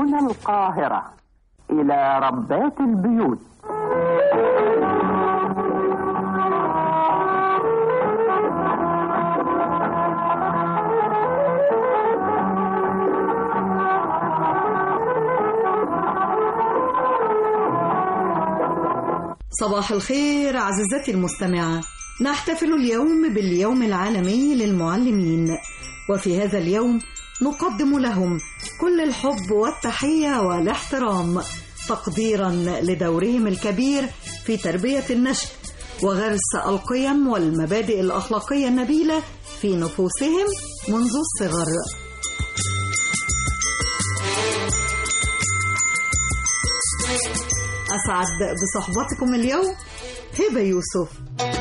من القاهرة إلى ربات البيوت صباح الخير عزيزتي المستمعة نحتفل اليوم باليوم العالمي للمعلمين وفي هذا اليوم نقدم لهم كل الحب والتحية والاحترام تقديرا لدورهم الكبير في تربية النشء وغرس القيم والمبادئ الأخلاقية النبيلة في نفوسهم منذ الصغر أسعد بصحبتكم اليوم هبة يوسف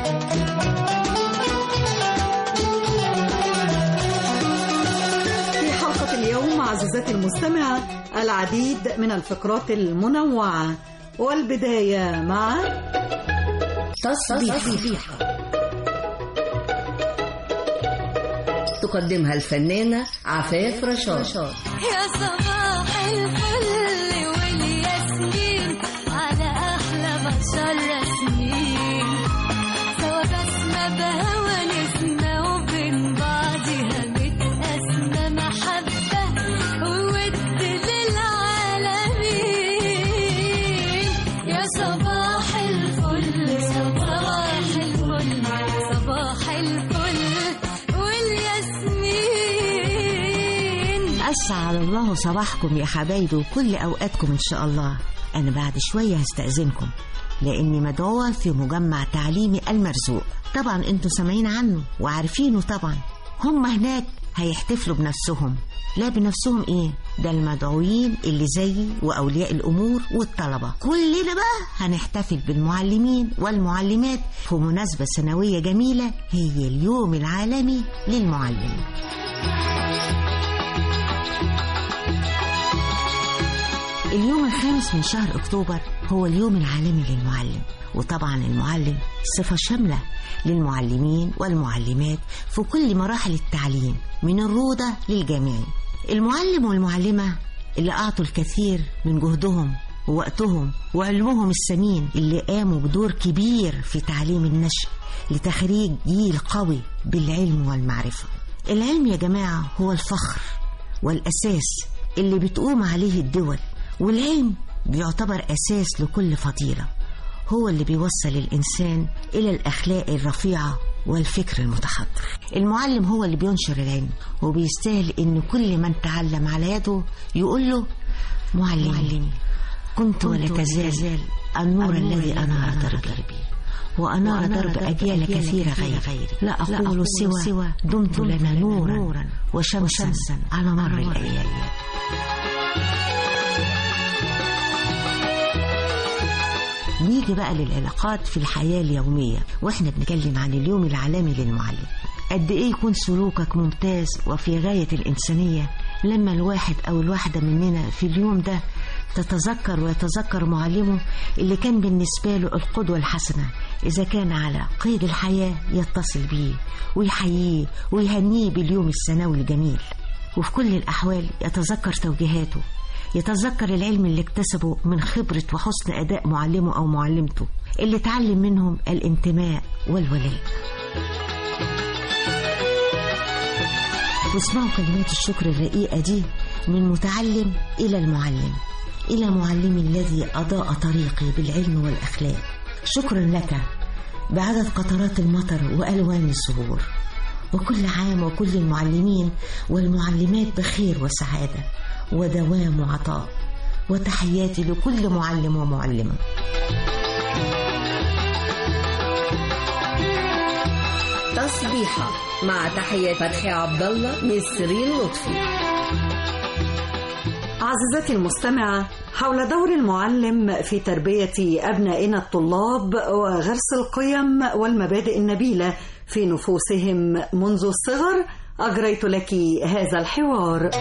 في حلقة اليوم عزيزتي المستمعة العديد من الفقرات المنوعة والبداية مع تصبيحة تقدمها الفنانة عفاف رشاد يا صباح الفل والياسمين على أحلى بشر رسمين سوا بسمة بهوى نسمة وبين بعضها متقسمة محبة وود للعالمين يا صباح الفل صباح الفل صباح الفل والياسمين أسعد الله صباحكم يا حبايبي وكل أوقاتكم إن شاء الله أنا بعد شوية هستأذنكم لأني مدعوة في مجمع تعليمي المرزوق طبعا انتوا سامعين عنه وعارفينه طبعا هم هناك هيحتفلوا بنفسهم لا بنفسهم ايه ده المدعوين اللي زيي واولياء الامور والطلبه كلنا بقى هنحتفل بالمعلمين والمعلمات في مناسبه سنويه جميله هي اليوم العالمي للمعلم اليوم الخامس من شهر أكتوبر هو اليوم العالمي للمعلم وطبعا المعلم صفة شاملة للمعلمين والمعلمات في كل مراحل التعليم من الروضة للجامعي المعلم والمعلمة اللي أعطوا الكثير من جهدهم ووقتهم وعلمهم الثمين اللي قاموا بدور كبير في تعليم النشء لتخريج جيل قوي بالعلم والمعرفة العلم يا جماعة هو الفخر والأساس اللي بتقوم عليه الدول والعلم بيعتبر أساس لكل فضيلة هو اللي بيوصل الإنسان إلى الأخلاق الرفيعة والفكر المتحضر المعلم هو اللي بينشر العلم وبيستاهل إن كل من تعلم على يده يقول له معلمي, معلمي كنت ولا تزال النور الذي أنار دربي وأنار درب أجيال كثيرة غيري لا أقول سوى دمت لنا نورا وشمسا على مر الأيام نيجي بقى للعلاقات في الحياة اليومية واحنا بنتكلم عن اليوم العالمي للمعلم قد ايه يكون سلوكك ممتاز وفي غاية الإنسانية لما الواحد أو الواحدة مننا في اليوم ده تتذكر ويتذكر معلمه اللي كان بالنسبة له القدوة الحسنة إذا كان على قيد الحياة يتصل بيه ويحييه ويهنيه باليوم السنوي الجميل وفي كل الأحوال يتذكر توجيهاته يتذكر العلم اللي اكتسبه من خبرة وحسن أداء معلمه أو معلمته اللي اتعلم منهم الانتماء والولاء واسمعوا كلمات الشكر الرقيقة دي من متعلم إلى المعلم إلى معلمي الذي أضاء طريقي بالعلم والأخلاق شكرا لك بعدد قطرات المطر وألوان الزهور وكل عام وكل المعلمين والمعلمات بخير وسعادة ودوام عطاء وتحياتي لكل معلم ومعلمة تصبيحة مع تحيات فتحي عبد الله نسرين لطفي عزيزتي المستمعة حول دور المعلم في تربية أبنائنا الطلاب وغرس القيم والمبادئ النبيلة في نفوسهم منذ الصغر أجريت لك هذا الحوار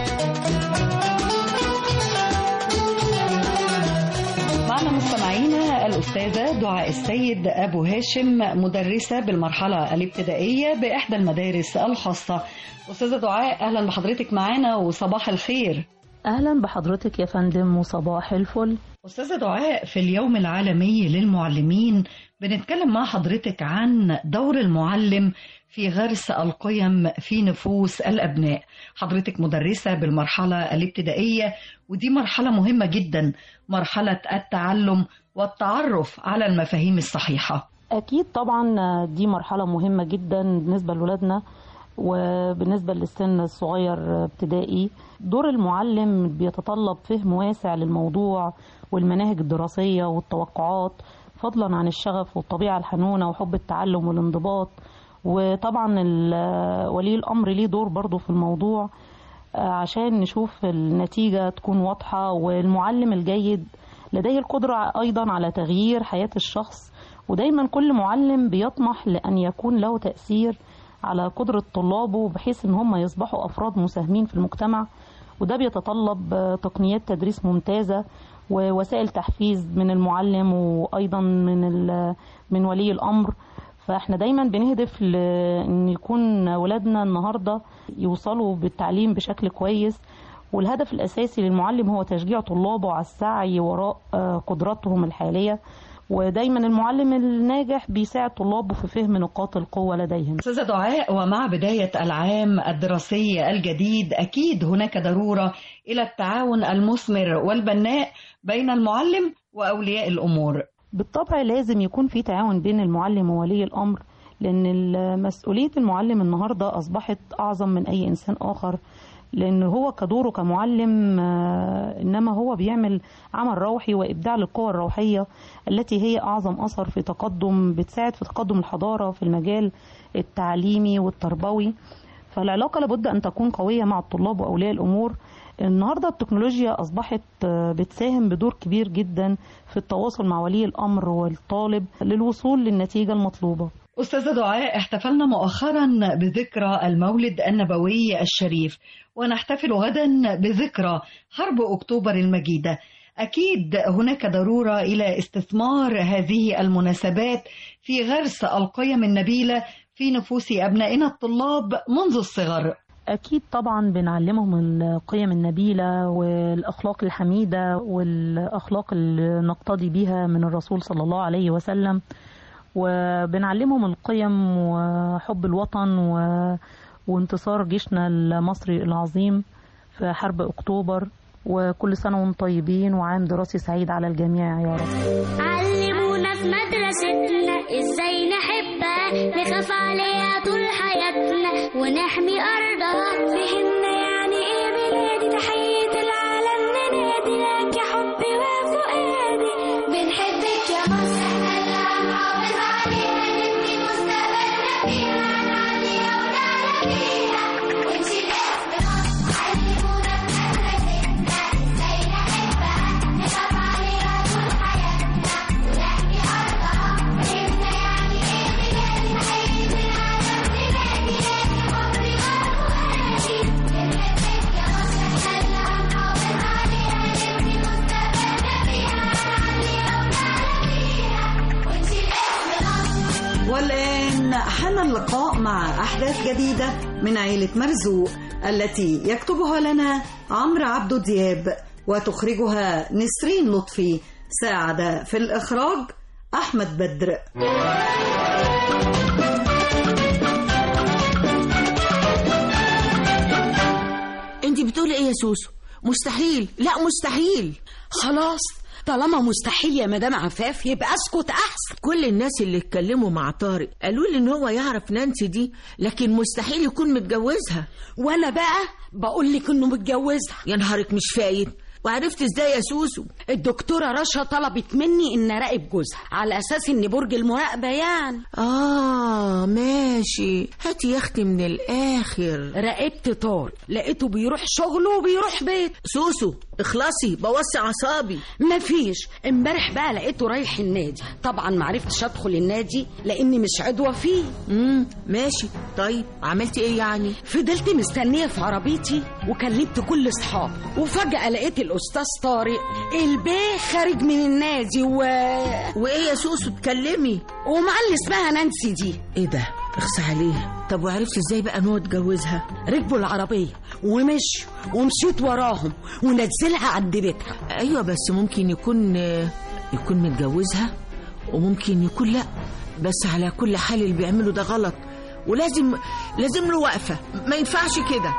معنا مستمعينا الأستاذة دعاء السيد أبو هاشم مدرسة بالمرحلة الابتدائية بإحدى المدارس الخاصة أستاذة دعاء أهلا بحضرتك معانا وصباح الخير أهلا بحضرتك يا فندم وصباح الفل أستاذة دعاء في اليوم العالمي للمعلمين بنتكلم مع حضرتك عن دور المعلم في غرس القيم في نفوس الأبناء حضرتك مدرسة بالمرحلة الابتدائية ودي مرحلة مهمة جدا مرحلة التعلم والتعرف على المفاهيم الصحيحة أكيد طبعا دي مرحلة مهمة جدا بالنسبة لولادنا وبالنسبة للسن الصغير ابتدائي دور المعلم بيتطلب فهم واسع للموضوع والمناهج الدراسية والتوقعات فضلا عن الشغف والطبيعة الحنونة وحب التعلم والانضباط وطبعا ال- ولي الأمر ليه دور برضو في الموضوع آه، عشان نشوف النتيجة تكون واضحة والمعلم الجيد لديه القدرة أيضا على تغيير حياة الشخص ودايما كل معلم بيطمح لأن يكون له تأثير على قدرة طلابه بحيث ان هم يصبحوا افراد مساهمين في المجتمع وده بيتطلب آه، تقنيات تدريس ممتازة ووسائل تحفيز من المعلم وايضا من ال- من ولي الامر فاحنا دايما بنهدف لان يكون ولادنا النهارده يوصلوا بالتعليم بشكل كويس والهدف الاساسي للمعلم هو تشجيع طلابه على السعي وراء آه، قدراتهم الحاليه ودايما المعلم الناجح بيساعد طلابه في فهم نقاط القوه لديهم أستاذة دعاء ومع بداية العام الدراسي الجديد أكيد هناك ضرورة إلى التعاون المثمر والبناء بين المعلم وأولياء الأمور بالطبع لازم يكون في تعاون بين المعلم وولي الأمر لأن ال- مسؤولية المعلم النهاردة أصبحت أعظم من أي إنسان آخر لأن هو كدوره كمعلم آه، إنما هو بيعمل عمل روحي وإبداع للقوى الروحية التي هي أعظم أثر في تقدم بتساعد في تقدم الحضارة في المجال التعليمي والتربوي فالعلاقة لابد أن تكون قوية مع الطلاب وأولياء الأمور النهاردة التكنولوجيا أصبحت آه، بتساهم بدور كبير جدا في التواصل مع ولي الأمر والطالب للوصول للنتيجة المطلوبة أستاذة دعاء احتفلنا مؤخرا بذكرى المولد النبوي الشريف ونحتفل غدا بذكرى حرب أكتوبر المجيدة أكيد هناك ضرورة إلى استثمار هذه المناسبات في غرس القيم النبيلة في نفوس أبنائنا الطلاب منذ الصغر أكيد طبعا بنعلمهم القيم النبيلة والأخلاق الحميدة والأخلاق اللي نقتدي بها من الرسول صلى الله عليه وسلم وبنعلمهم القيم وحب الوطن و... وانتصار جيشنا المصري العظيم في حرب أكتوبر وكل سنة وانتم طيبين وعام دراسي سعيد على الجميع يا رب علمونا في مدرستنا ازاي نحبها نخاف عليها طول حياتنا ونحمي ارضها فهمنا يعني ايه بلادي تحية العالم ننادي لك يا حبي وفؤادي بنحبك يا مصر احنا اللي هنحافظ عليها نبني مستقبلنا فيها نعلي اولادنا فيها ونشيل اسم مصر علمونا في مدرستنا ازاي نحبها نخاف عليها طول حياتنا ونحمي ارضها فهمنا يعني ايه بلادي تحية العالم ننادي لك يا حبي وفؤادي بنحبك يا مصر احنا اللي هنحافظ عليها نبني مستقبلنا فيها نعلي اولادنا فيها ونشيل اسم مصر والآن حان اللقاء مع أحداث جديدة من عيلة مرزوق التي يكتبها لنا عمرو عبدو دياب وتخرجها نسرين لطفي ساعد في الإخراج أحمد بدر انت بتقولي ايه يا سوسو مستحيل لا مستحيل خلاص طالما مستحيل يا مدام عفاف يبقى اسكت احسن كل الناس اللي اتكلموا مع طارق قالوا لي ان هو يعرف نانسي دي لكن مستحيل يكون متجوزها وانا بقى بقول لك انه متجوزها يا نهارك مش فايت وعرفت ازاي يا سوسو الدكتوره رشا طلبت مني ان اراقب جوزها على اساس ان برج المراقبه يعني اه ماشي هاتي يا اختي من الاخر راقبت طارق لقيته بيروح شغله وبيروح بيت سوسو اخلصي بوسي اعصابي مفيش امبارح بقى لقيته رايح النادي طبعا معرفتش ادخل النادي لاني مش عضوه فيه امم ماشي طيب عملتي ايه يعني فضلت مستنيه في عربيتي وكلمت كل اصحابي وفجاه لقيت الاستاذ طارق البيه خارج من النادي و وايه يا سوسو اتكلمي ومع اللي اسمها نانسي دي ايه ده اخصى عليه طب وعرفت ازاي بقى ان هو اتجوزها ركبوا العربية ومشوا ومشيت وراهم ونزلها عند بيتها ايوه بس ممكن يكون يكون متجوزها وممكن يكون لا بس على كل حال اللي بيعمله ده غلط ولازم لازم له وقفه ما ينفعش كده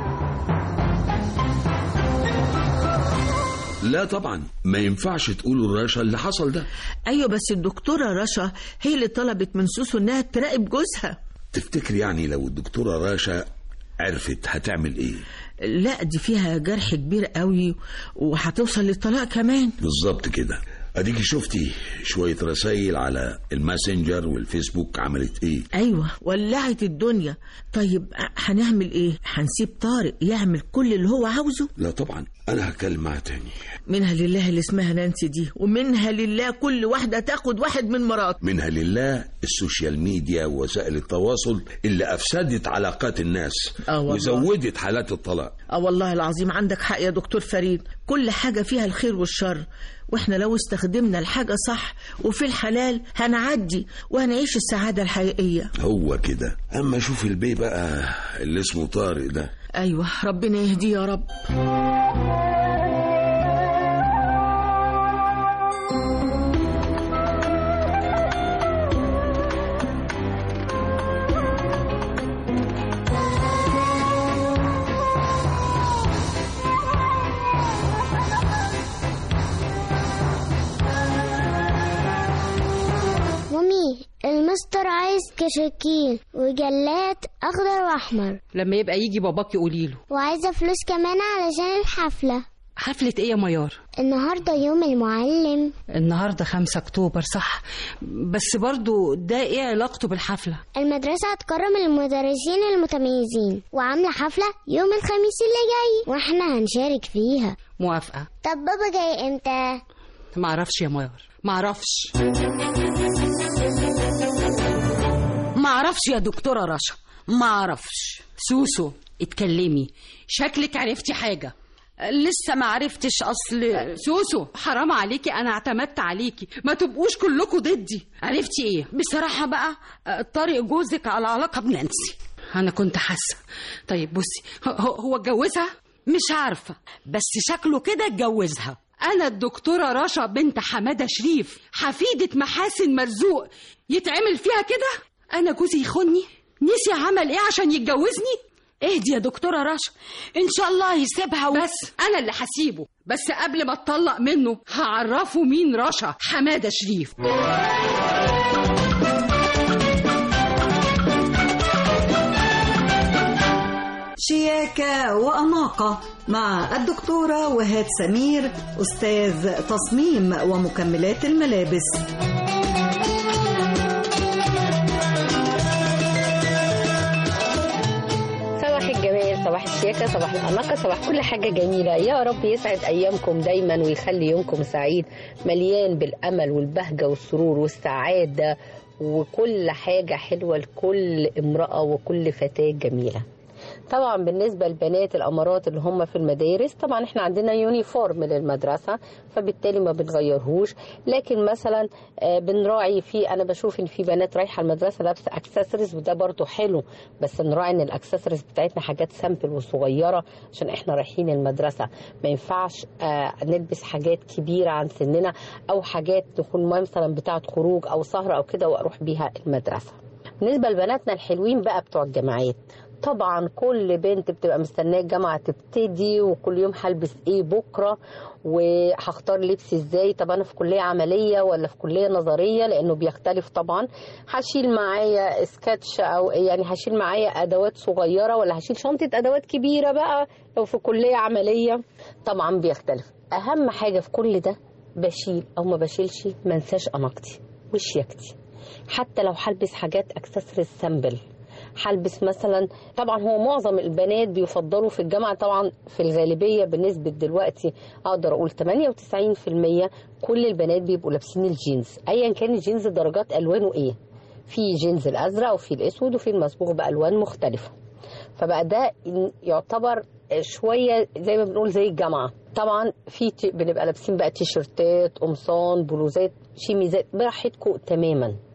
لا طبعا ما ينفعش تقولوا الرشا اللي حصل ده ايوه بس الدكتوره رشا هي اللي طلبت من سوسو انها تراقب جوزها تفتكر يعني لو الدكتورة رشا عرفت هتعمل ايه لا دي فيها جرح كبير قوي وهتوصل للطلاق كمان بالظبط كده اديكي شفتي شوية رسائل على الماسنجر والفيسبوك عملت ايه ايوه ولعت الدنيا طيب هنعمل ايه هنسيب طارق يعمل كل اللي هو عاوزه لا طبعا انا هتكلم معاه تاني منها لله اللي اسمها نانسي دي ومنها لله كل واحده تاخد واحد من مراته منها لله السوشيال ميديا ووسائل التواصل اللي افسدت علاقات الناس آه والله. وزودت حالات الطلاق اه والله العظيم عندك حق يا دكتور فريد كل حاجه فيها الخير والشر واحنا لو استخدمنا الحاجه صح وفي الحلال هنعدي وهنعيش السعاده الحقيقيه هو كده اما شوف البي بقى اللي اسمه طارق ده ايوه ربنا يهديه يا رب مامي المستر عايز كشاكيل وجلات اخضر واحمر لما يبقى يجي باباكي قولي له وعايزه فلوس كمان علشان الحفله حفلة ايه يا ميار النهارده يوم المعلم النهاردة خمسة اكتوبر صح بس برضو ده ايه علاقته بالحفلة المدرسة هتكرم المدرسين المتميزين وعاملة حفلة يوم الخميس اللي جاي واحنا هنشارك فيها موافقة طب بابا جاي امتى؟ معرفش يا ميار معرفش معرفش يا دكتورة رشا معرفش سوسو اتكلمي شكلك عرفتي حاجة لسه ما عرفتش اصل سوسو حرام عليكي انا اعتمدت عليكي ما تبقوش كلكم ضدي عرفتي ايه بصراحه بقى آه، طارق جوزك على علاقه بنانسي انا كنت حاسه طيب بصي هو- هو اتجوزها مش عارفه بس شكله كده اتجوزها انا الدكتوره رشا بنت حماده شريف حفيده محاسن مرزوق يتعمل فيها كده انا جوزي يخوني نسي عمل ايه عشان يتجوزني اهدي يا دكتوره رشا ان شاء الله يسيبها و... بس انا اللي هسيبه بس قبل ما اتطلق منه هعرفه مين رشا حماده شريف شياكة وأناقة مع الدكتورة وهاد سمير أستاذ تصميم ومكملات الملابس صباح الجمال صباح الشياكة صباح الأناقة صباح كل حاجة جميلة يا رب يسعد أيامكم دايما ويخلي يومكم سعيد مليان بالأمل والبهجة والسرور والسعادة وكل حاجة حلوة لكل امرأة وكل فتاة جميلة طبعا بالنسبه لبنات الامارات اللي هم في المدارس طبعا احنا عندنا يونيفورم للمدرسه فبالتالي ما بنغيرهوش لكن مثلا آه، بنراعي في انا بشوف ان في بنات رايحه المدرسه لابسه اكسسوارز وده برضو حلو بس نراعي ان الاكسسوارز بتاعتنا حاجات سامبل وصغيره عشان احنا رايحين المدرسه ما ينفعش آه، نلبس حاجات كبيره عن سننا او حاجات تكون مثلا بتاعه خروج او سهره او كده واروح بيها المدرسه بالنسبه لبناتنا الحلوين بقى بتوع الجامعات طبعا كل بنت بتبقى مستنيه الجامعه تبتدي وكل يوم هلبس ايه بكره وهختار لبسي ازاي طب انا في كليه عمليه ولا في كليه نظريه لانه بيختلف طبعا هشيل معايا سكتش او يعني هشيل معايا ادوات صغيره ولا هشيل شنطه ادوات كبيره بقى لو في كليه عمليه طبعا بيختلف اهم حاجه في كل ده بشيل او ما بشيلش ما انساش اناقتي وشياكتي حتى لو هلبس حاجات اكسسوارز سامبل هلبس مثلا طبعا هو معظم البنات بيفضلوا في الجامعه طبعا في الغالبيه بنسبه دلوقتي اقدر اقول 98% كل البنات بيبقوا لابسين الجينز ايا كان الجينز درجات الوانه ايه في جينز الازرق وفي الاسود وفي المصبوغ بالوان مختلفه فبقى ده يعتبر شويه زي ما بنقول زي الجامعه طبعا في ت- بنبقى لابسين بقى تيشرتات قمصان بلوزات شيميزات براحتكم تماما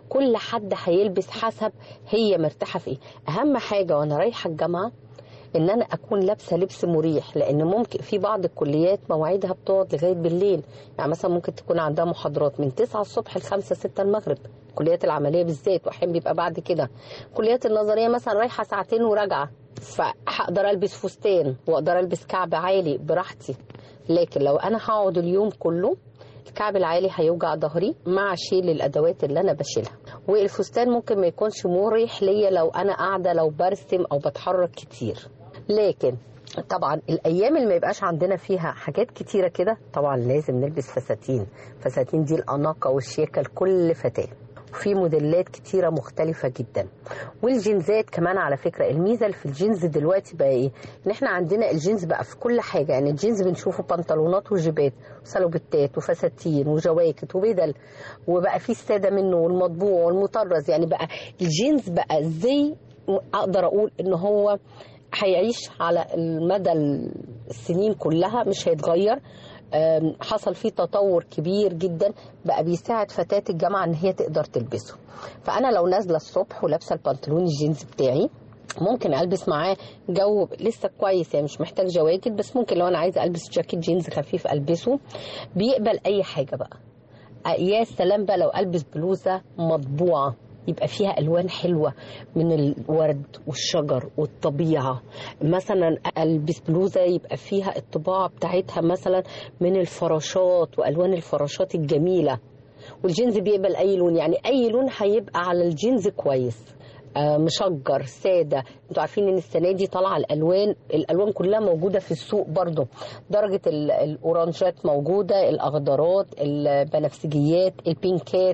كل حد هيلبس حسب هي مرتاحه في ايه اهم حاجه وانا رايحه الجامعه ان انا اكون لابسه لبس مريح لان ممكن في بعض الكليات مواعيدها بتقعد لغايه بالليل يعني مثلا ممكن تكون عندها محاضرات من 9 الصبح ل 5 6 المغرب الكليات العمليه بالذات واحيانا بيبقى بعد كده الكليات النظريه مثلا رايحه ساعتين وراجعه فهقدر البس فستان واقدر البس كعب عالي براحتي لكن لو انا هقعد اليوم كله الكعب العالي هيوجع ظهري مع شيل الادوات اللي انا بشيلها والفستان ممكن ما يكونش مريح ليا لو انا قاعده لو برسم او بتحرك كتير لكن طبعا الايام اللي ما يبقاش عندنا فيها حاجات كتيره كده طبعا لازم نلبس فساتين فساتين دي الاناقه والشياكه لكل فتاه وفي موديلات كتيرة مختلفة جدا والجينزات كمان على فكرة الميزة اللي في الجينز دلوقتي بقى ايه ان احنا عندنا الجينز بقى في كل حاجة يعني الجينز بنشوفه بنطلونات وجيبات وسلوبتات وفساتين وجواكت وبدل وبقى في السادة منه والمطبوع والمطرز يعني بقى الجينز بقى زي اقدر اقول ان هو هيعيش على المدى السنين كلها مش هيتغير أم، حصل فيه تطور كبير جدا بقى بيساعد فتاة الجامعة ان هي تقدر تلبسه فانا لو نازلة الصبح ولابسة البنطلون الجينز بتاعي ممكن البس معاه جو لسه كويس يعني مش محتاج جواكت بس ممكن لو انا عايزه البس جاكيت جينز خفيف البسه بيقبل اي حاجه بقى يا سلام بقى لو البس بلوزه مطبوعه يبقى فيها الوان حلوه من الورد والشجر والطبيعه مثلا البس بلوزه يبقى فيها الطباعه بتاعتها مثلا من الفراشات والوان الفراشات الجميله والجينز بيقبل اي لون يعني اي لون هيبقى على الجينز كويس آه، مشجر ساده انتوا عارفين ان السنه دي طالعه الالوان الالوان كلها موجوده في السوق برضو درجه ال- الاورانجات موجوده الاخضرات البنفسجيات البينكات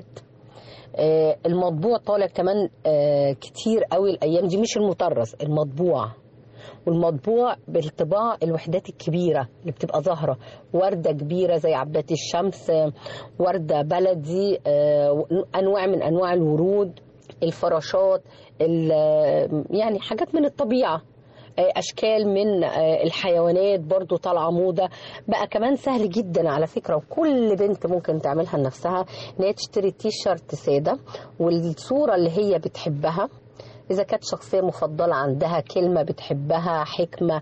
آه، المطبوع طالع كمان آه، كتير قوي الايام دي مش المطرز المطبوع والمطبوع بالطباع الوحدات الكبيره اللي بتبقى ظاهره ورده كبيره زي عباد الشمس آه، ورده بلدي آه، انواع من انواع الورود الفراشات ال- يعني حاجات من الطبيعه آه، اشكال من آه، الحيوانات برضو طالعه موضه بقى كمان سهل جدا على فكره وكل بنت ممكن تعملها لنفسها ان هي تشتري تي شيرت ساده والصوره اللي هي بتحبها إذا كانت شخصية مفضلة عندها كلمة بتحبها حكمة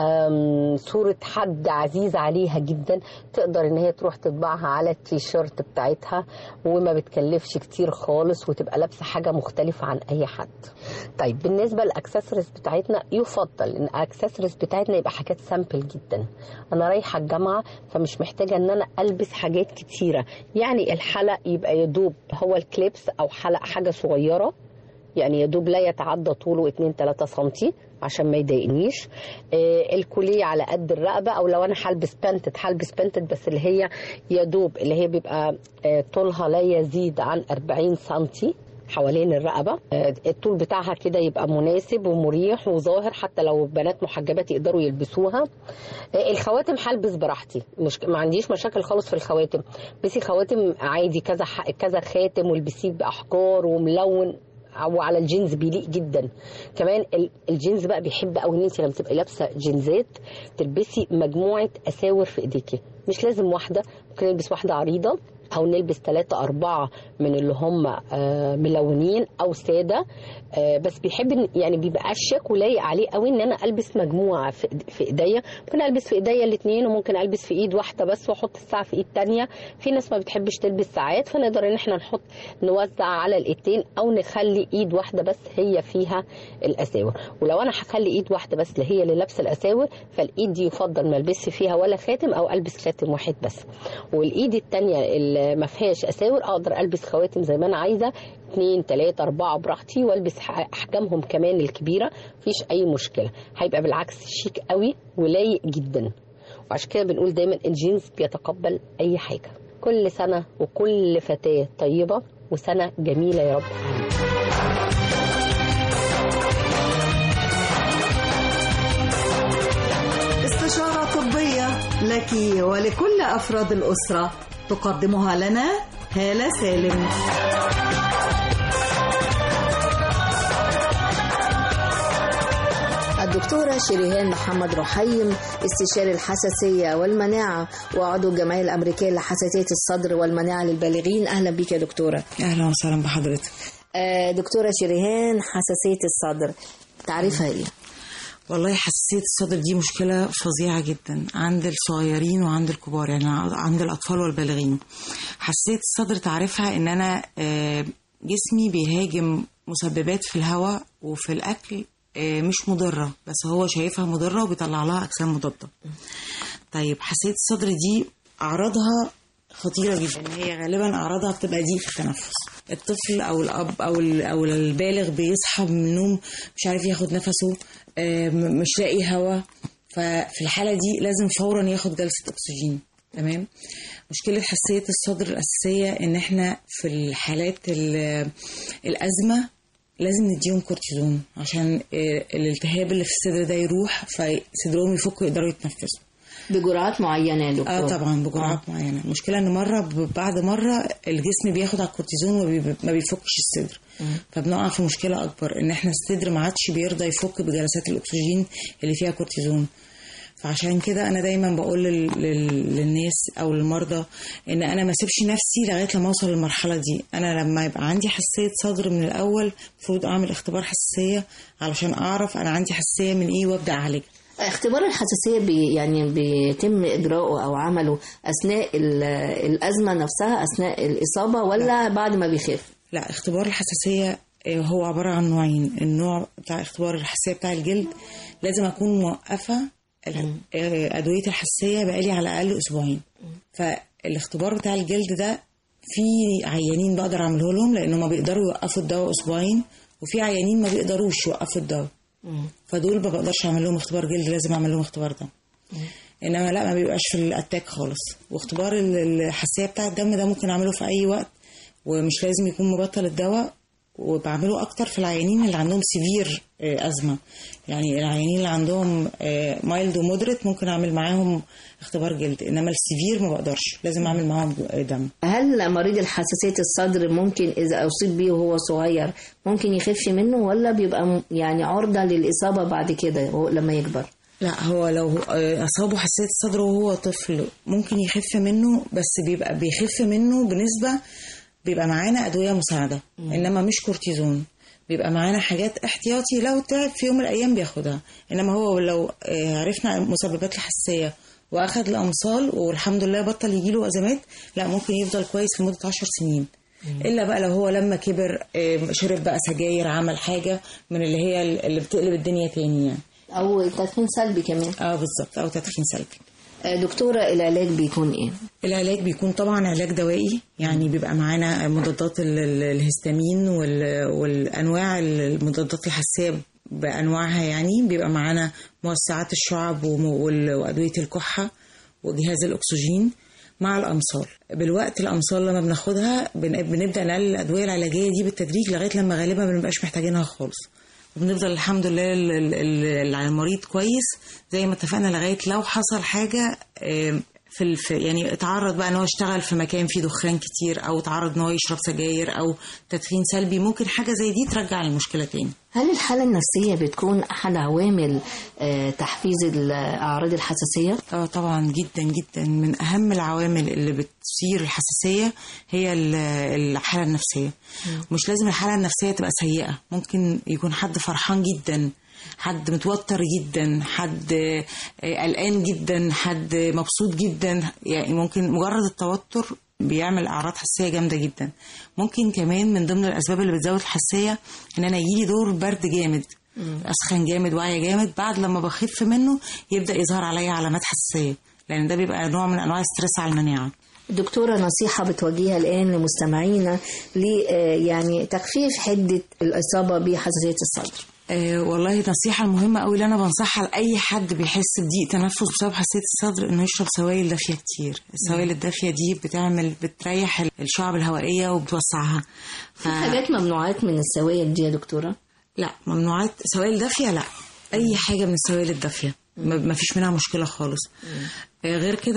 آم، صورة حد عزيز عليها جدا تقدر إن هي تروح تطبعها على التيشيرت بتاعتها وما بتكلفش كتير خالص وتبقى لابسة حاجة مختلفة عن أي حد طيب بالنسبة للأكسسوارز بتاعتنا يفضل إن الأكسسوارز بتاعتنا يبقى حاجات سامبل جدا أنا رايحة الجامعة فمش محتاجة إن أنا ألبس حاجات كتيرة يعني الحلق يبقى يدوب هو الكليبس أو حلق حاجة صغيرة يعني يدوب لا يتعدى طوله 2 3 سنتي عشان ما يضايقنيش آه الكوليه على قد الرقبه او لو انا هلبس بنتد هلبس بنتد بس اللي هي يدوب اللي هي بيبقى آه طولها لا يزيد عن 40 سنتي حوالين الرقبه آه، الطول بتاعها كده يبقى مناسب ومريح وظاهر حتى لو بنات محجبات يقدروا يلبسوها آه، الخواتم هلبس براحتي مش ما عنديش مشاكل خالص في الخواتم بسي خواتم عادي كذا ح- كذا خاتم والبسيه باحجار وملون او على الجينز بيليق جدا كمان ال- الجينز بقى بيحب قوي ان انت لما تبقي لابسه جينزات تلبسي مجموعه اساور في ايديكي مش لازم واحده ممكن نلبس واحده عريضه او نلبس ثلاثة أربعة من اللي هم آه، ملونين أو سادة آه، بس بيحب إن- يعني بيبقى أشيك ولايق عليه قوي إن أنا ألبس مجموعة في إيد- في إيديا ممكن ألبس في إيديا الاتنين وممكن ألبس في إيد واحدة بس وأحط الساعة في إيد تانية في ناس ما بتحبش تلبس ساعات فنقدر إن إحنا نحط نوزع على الإيدين أو نخلي إيد واحدة بس هي فيها الأساور ولو أنا هخلي إيد واحدة بس اللي هي اللي لابسة الأساور فالإيد دي يفضل ما ألبسش فيها ولا خاتم أو ألبس خاتم واحد بس والايد التانية اللي ما فيهاش اساور اقدر البس خواتم زي ما انا عايزه اتنين تلاتة اربعة براحتي والبس ح- احجامهم كمان الكبيرة مفيش اي مشكلة هيبقى بالعكس شيك قوي ولايق جدا وعشان كده بنقول دايما الجينز بيتقبل اي حاجة كل سنة وكل فتاة طيبة وسنة جميلة يا رب استشارة طبية لك ولكل أفراد الأسرة تقدمها لنا هالة سالم دكتورة شريهان محمد رحيم استشاري الحساسية والمناعة وعضو الجمعية الأمريكية لحساسية الصدر والمناعة للبالغين أهلا بك يا دكتورة اهلا وسهلا بحضرتك آه، دكتورة شريهان حساسية الصدر تعريفها ايه؟ والله حساسية الصدر دي مشكلة فظيعة جدا عند الصغيرين وعند الكبار يعني عند الأطفال والبالغين حساسية الصدر تعرفها إن أنا آه، جسمي بيهاجم مسببات في الهواء وفي الأكل آه، مش مضرة بس هو شايفها مضرة وبيطلع لها أجسام مضادة طيب حساسية الصدر دي أعراضها خطيرة جدا هي غالبا أعراضها بتبقى ضيق في التنفس الطفل أو الأب أو ال- أو البالغ بيصحى من النوم مش عارف ياخد نفسه آه، م- مش لاقي هوا ففي الحالة دي لازم فورا ياخد جلسة أكسجين تمام مشكلة حساسية الصدر الأساسية إن إحنا في الحالات ال- الأزمة لازم نديهم كورتيزون عشان آه، الالتهاب اللي في الصدر ده يروح فصدرهم يفك ويقدروا يتنفسوا بجرعات معينة يا دكتور اه طبعا بجرعات آه. معينه المشكله ان مره ب- بعد مره الجسم بياخد على الكورتيزون وما بي- ما بيفكش الصدر فبنقع في مشكله اكبر ان احنا الصدر ما عادش بيرضى يفك بجلسات الاكسجين اللي فيها كورتيزون فعشان كده انا دايما بقول لل... لل... للناس او للمرضى ان انا ما اسيبش نفسي لغايه لما اوصل للمرحله دي انا لما يبقى عندي حساسيه صدر من الاول المفروض اعمل اختبار حساسيه علشان اعرف انا عندي حساسيه من ايه وابدا اعالجها اختبار الحساسية بي يعني بيتم إجراؤه أو عمله أثناء ال- الأزمة نفسها أثناء الإصابة ولا بعد ما بيخف؟ لا اختبار الحساسية آه، هو عبارة عن نوعين النوع بتاع اختبار الحساسية بتاع الجلد لازم أكون موقفة ال- آه، أدوية الحساسية بقالي على الأقل أسبوعين فالاختبار بتاع الجلد ده في عيانين بقدر أعمله لهم لأنه ما بيقدروا يوقفوا الدواء أسبوعين وفي عيانين ما بيقدروش يوقفوا الدواء فدول ما بقدرش أعمل لهم اختبار جلد لازم أعمل لهم اختبار دم انما لا ما بيبقاش في الاتاك خالص واختبار ال- الحساسيه بتاع الدم ده ممكن اعمله في اي وقت ومش لازم يكون مبطل الدواء وبعمله اكتر في العيانين اللي عندهم سيفير ازمه يعني العيانين اللي عندهم مايلد ومودريت ممكن اعمل معاهم اختبار جلد انما السيفير ما بقدرش لازم اعمل معاهم دم هل مريض الحساسية الصدر ممكن إذا أصيب بيه وهو صغير ممكن يخف منه ولا بيبقى م- يعني عرضة للإصابة بعد كده وهو- لما يكبر؟ لا هو لو آه، اصابه حساسيه الصدر وهو طفل ممكن يخف منه بس بيبقى بيخف منه بنسبه بيبقى معانا ادويه مساعده انما مش كورتيزون بيبقى معانا حاجات احتياطي لو تعب في يوم من الايام بياخدها انما هو لو آه، عرفنا مسببات الحساسيه واخد الامصال والحمد لله بطل يجيله ازمات لا ممكن يفضل كويس لمده 10 سنين الا بقى لو هو لما كبر آه، شرب بقى سجاير عمل حاجه من اللي هي اللي بتقلب الدنيا تاني يعني أو تدخين سلبي كمان اه بالظبط او تدخين سلبي آه، دكتورة العلاج بيكون إيه؟ العلاج بيكون طبعا علاج دوائي يعني بيبقى معانا مضادات ال- ال- الهستامين وال- والانواع المضادات الحساسيه بانواعها يعني بيبقى معانا موسعات الشعب وم- وال- وادويه الكحه وجهاز الاكسجين مع الامصال بالوقت الامصال لما بناخدها بن- بنبدا نقلل الادويه العلاجيه دي بالتدريج لغايه لما غالبا ما بنبقاش محتاجينها خالص وبنفضل الحمد لله ال- ال- ال- المريض كويس زي ما اتفقنا لغايه لو حصل حاجه آم، في الف يعني اتعرض بقى ان هو يشتغل في مكان فيه دخان كتير او اتعرض ان هو يشرب سجاير او تدخين سلبي ممكن حاجه زي دي ترجع المشكله تاني هل الحالة النفسية بتكون أحد عوامل آه، تحفيز ال- أعراض الحساسية؟ اه طبعا جدا جدا من اهم العوامل اللي بتثير الحساسيه هي ال- الحاله النفسيه مش لازم الحاله النفسيه تبقى سيئه ممكن يكون حد فرحان جدا حد متوتر جدا حد آه، قلقان جدا حد مبسوط جدا يعني ممكن مجرد التوتر بيعمل اعراض حساسيه جامده جدا ممكن كمان من ضمن الاسباب اللي بتزود الحساسيه ان انا يجيلي دور برد جامد اسخن جامد وعي جامد بعد لما بخف منه يبدا يظهر عليا علامات حساسيه لان ده بيبقى نوع من انواع الستريس على المناعه دكتورة نصيحة بتوجهها الآن لمستمعينا ل آه، يعني تخفيف حدة الإصابة بحساسية الصدر آه والله النصيحة المهمة قوي اللي أنا بنصحها لأي حد بيحس بضيق تنفس بسبب حساسية الصدر إنه يشرب سوائل دافية كتير، السوائل الدافية دي بتعمل بتريح الشعب الهوائية وبتوسعها. ف... في حاجات ممنوعات من السوائل دي يا دكتورة؟ لا ممنوعات سوائل دافية لا أي حاجة من السوائل الدافية ما ما فيش منها مشكلة خالص آه غير كده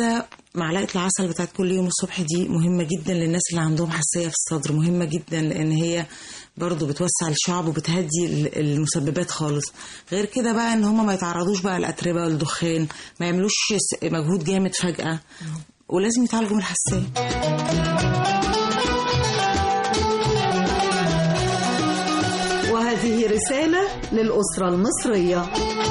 معلقة العسل بتاعت كل يوم الصبح دي مهمة جدا للناس اللي عندهم حساسية في الصدر مهمة جدا لأن هي برضو بتوسع الشعب وبتهدي ال- المسببات خالص غير كده بقى ان هم ما يتعرضوش بقى للأتربة والدخان ما يعملوش س- مجهود جامد فجأة ولازم يتعالجوا من الحساسية وهذه رسالة للأسرة المصرية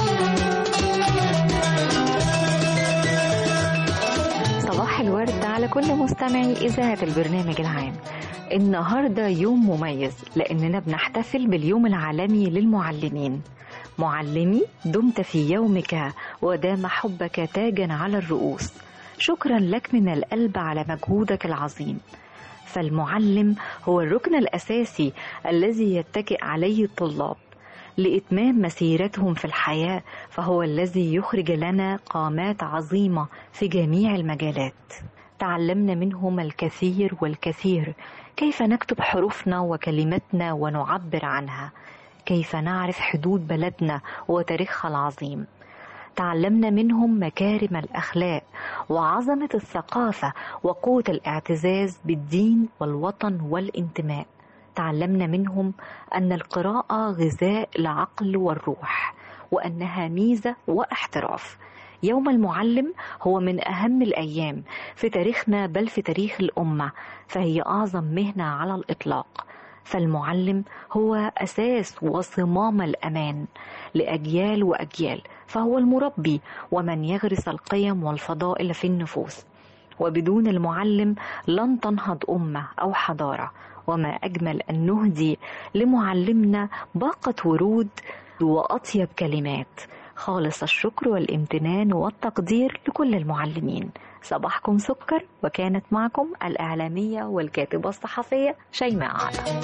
صباح الورد على كل مستمعي إذاعة البرنامج العام النهاردة يوم مميز لأننا بنحتفل باليوم العالمي للمعلمين معلمي دمت في يومك ودام حبك تاجا على الرؤوس شكرا لك من القلب على مجهودك العظيم فالمعلم هو الركن الأساسي الذي يتكئ عليه الطلاب لإتمام مسيرتهم في الحياة فهو الذي يخرج لنا قامات عظيمة في جميع المجالات تعلمنا منهم الكثير والكثير كيف نكتب حروفنا وكلماتنا ونعبر عنها كيف نعرف حدود بلدنا وتاريخها العظيم تعلمنا منهم مكارم الأخلاق وعظمة الثقافة وقوة الاعتزاز بالدين والوطن والانتماء تعلمنا منهم أن القراءة غذاء العقل والروح وأنها ميزة واحتراف يوم المعلم هو من أهم الأيام في تاريخنا بل في تاريخ الأمة فهي أعظم مهنة على الإطلاق فالمعلم هو أساس وصمام الأمان لأجيال وأجيال فهو المربي ومن يغرس القيم والفضائل في النفوس وبدون المعلم لن تنهض أمة أو حضارة وما أجمل أن نهدي لمعلمنا باقة ورود وأطيب كلمات خالص الشكر والامتنان والتقدير لكل المعلمين صباحكم سكر وكانت معكم الإعلامية والكاتبة الصحفية شيماء عطا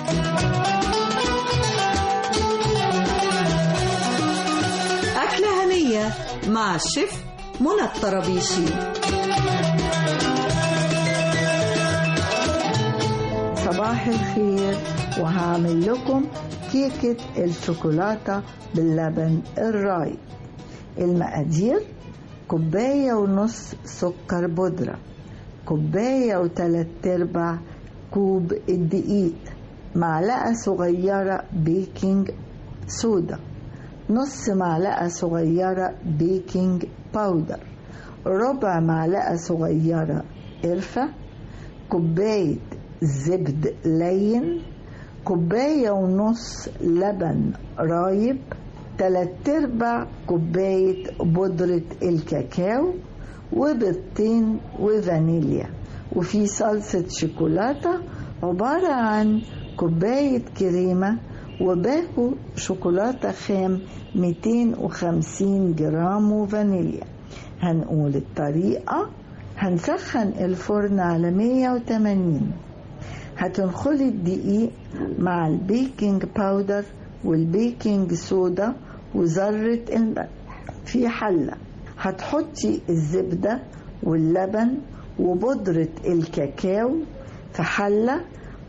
أكلة هنية مع الشيف منى الطرابيشي صباح الخير وهعمل لكم كيكة الشوكولاتة باللبن الرايب المقادير كوباية ونص سكر بودرة كوباية وتلات ارباع كوب الدقيق معلقة صغيرة بيكنج صودا نص معلقة صغيرة بيكنج باودر ربع معلقة صغيرة قرفة كوباية زبد لين كوباية ونص لبن رايب تلات ارباع كوباية بودرة الكاكاو وبيضتين وفانيليا وفي صلصة شوكولاتة عبارة عن كوباية كريمة وباكو شوكولاتة خام 250 جرام وفانيليا هنقول الطريقة هنسخن الفرن على 180 هتنخلي الدقيق مع البيكنج باودر والبيكنج صودا وذرة الملح في حلة هتحطي الزبدة واللبن وبودرة الكاكاو في حلة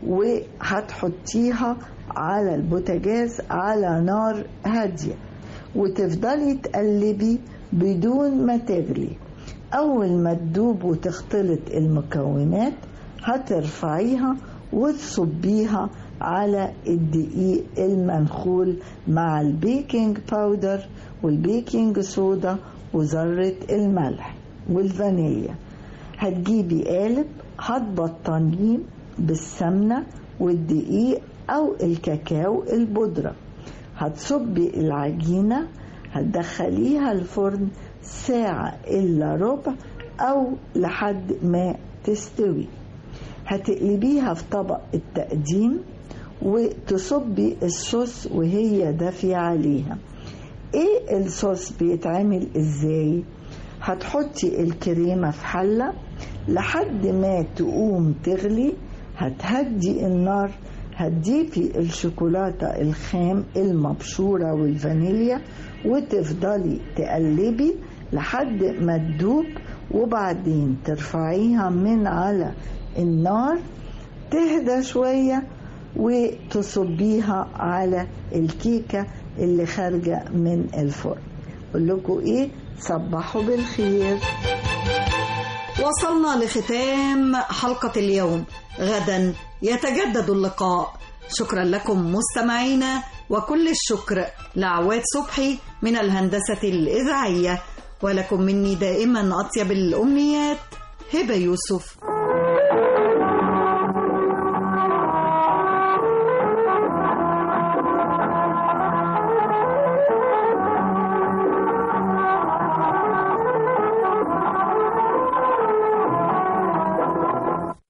وهتحطيها على البوتاجاز على نار هادية وتفضلي تقلبي بدون ما تغلي أول ما تدوب وتختلط المكونات هترفعيها وتصبيها على الدقيق المنخول مع البيكنج باودر والبيكنج صودا وذرة الملح والفانيليا هتجيبي قالب هتبطنيه بالسمنة والدقيق أو الكاكاو البودرة هتصبي العجينة هتدخليها الفرن ساعة إلا ربع أو لحد ما تستوي هتقلبيها في طبق التقديم وتصبي الصوص وهي دافية عليها ايه الصوص بيتعمل ازاي هتحطي الكريمة في حلة لحد ما تقوم تغلي هتهدي النار هتضيفي الشوكولاتة الخام المبشورة والفانيليا وتفضلي تقلبي لحد ما تدوب وبعدين ترفعيها من على النار تهدى شوية وتصبيها على الكيكة اللي خارجة من الفرن أقول لكم إيه صبحوا بالخير وصلنا لختام حلقة اليوم غدا يتجدد اللقاء شكرا لكم مستمعينا وكل الشكر لعواد صبحي من الهندسة الإذاعية ولكم مني دائما أطيب الأمنيات هبة يوسف